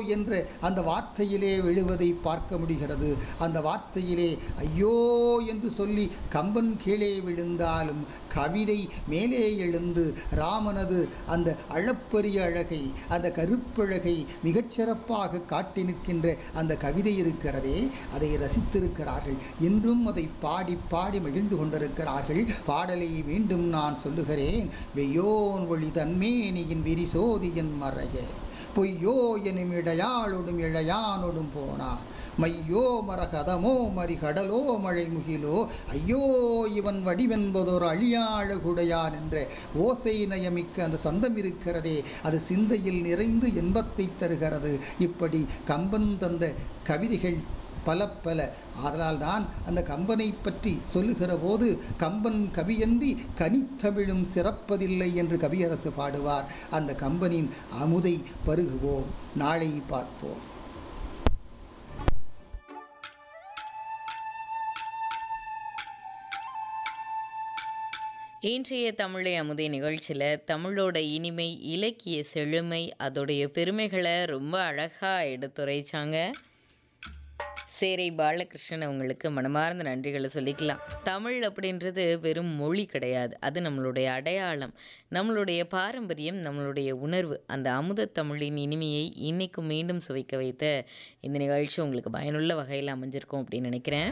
என்ற அந்த வார்த்தையிலே விழுவதை பார்க்க முடிகிறது அந்த வார்த்தையிலே ஐயோ என்று சொல்லி கம்பன் கீழே விழுந்தாலும் கவிதை மேலே எழுந்து ராமனது அந்த அளப்பரிய அழகை அந்த கருப்பழகை மிகச்சிறப்பாக காட்டி நிற்கின்ற அந்த கவிதை இருக்கிறதே அதை ரசித்திருக்கிறார்கள் இன்றும் அதை பாடி பாடி மகிழ்ந்து கொண்டிருக்கிறார்கள் பாடலை மீண்டும் நான் சொல்லுகிறேன் வெய்யோன் ஒளி தன்மேனியின் விரிசோதியன் மறைய பொய்யோ எனும் இடையாளொடும் இழையானொடும் போனான் மையோ மரகதமோ மறி கடலோ மழை முகிலோ ஐயோ இவன் வடிவென்பதோர் அழியாழகுடையான் என்ற ஓசை நயமிக்க அந்த சந்தம் இருக்கிறதே அது சிந்தையில் நிறைந்து இன்பத்தை தருகிறது இப்படி கம்பன் தந்த கவிதைகள் பல பல ஆதலால்தான் அந்த கம்பனை பற்றி சொல்லுகிற போது கம்பன் கவியன்றி கனித்தமிழும் சிறப்பதில்லை என்று கவியரசு பாடுவார் அந்த கம்பனின் அமுதை பருகுவோம் நாளை பார்ப்போம் இன்றைய தமிழை அமுதை நிகழ்ச்சியில் தமிழோட இனிமை இலக்கிய செழுமை அதோடைய பெருமைகளை ரொம்ப அழகாக எடுத்துரைச்சாங்க சேரை பாலகிருஷ்ணன் அவங்களுக்கு மனமார்ந்த நன்றிகளை சொல்லிக்கலாம் தமிழ் அப்படின்றது வெறும் மொழி கிடையாது அது நம்மளுடைய அடையாளம் நம்மளுடைய பாரம்பரியம் நம்மளுடைய உணர்வு அந்த அமுத தமிழின் இனிமையை இன்னைக்கும் மீண்டும் சுவைக்க வைத்த இந்த நிகழ்ச்சி உங்களுக்கு பயனுள்ள வகையில் அமைஞ்சிருக்கும் அப்படின்னு நினைக்கிறேன்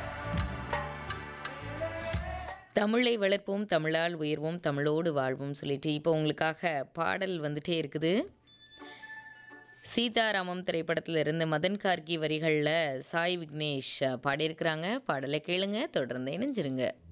தமிழை வளர்ப்போம் தமிழால் உயர்வோம் தமிழோடு வாழ்வோம் சொல்லிட்டு இப்போ உங்களுக்காக பாடல் வந்துட்டே இருக்குது சீதாராமம் திரைப்படத்தில் இருந்து மதன் கார்கி வரிகளில் சாய் விக்னேஷ் பாடியிருக்கிறாங்க பாடலை கேளுங்க தொடர்ந்து இணைஞ்சிருங்க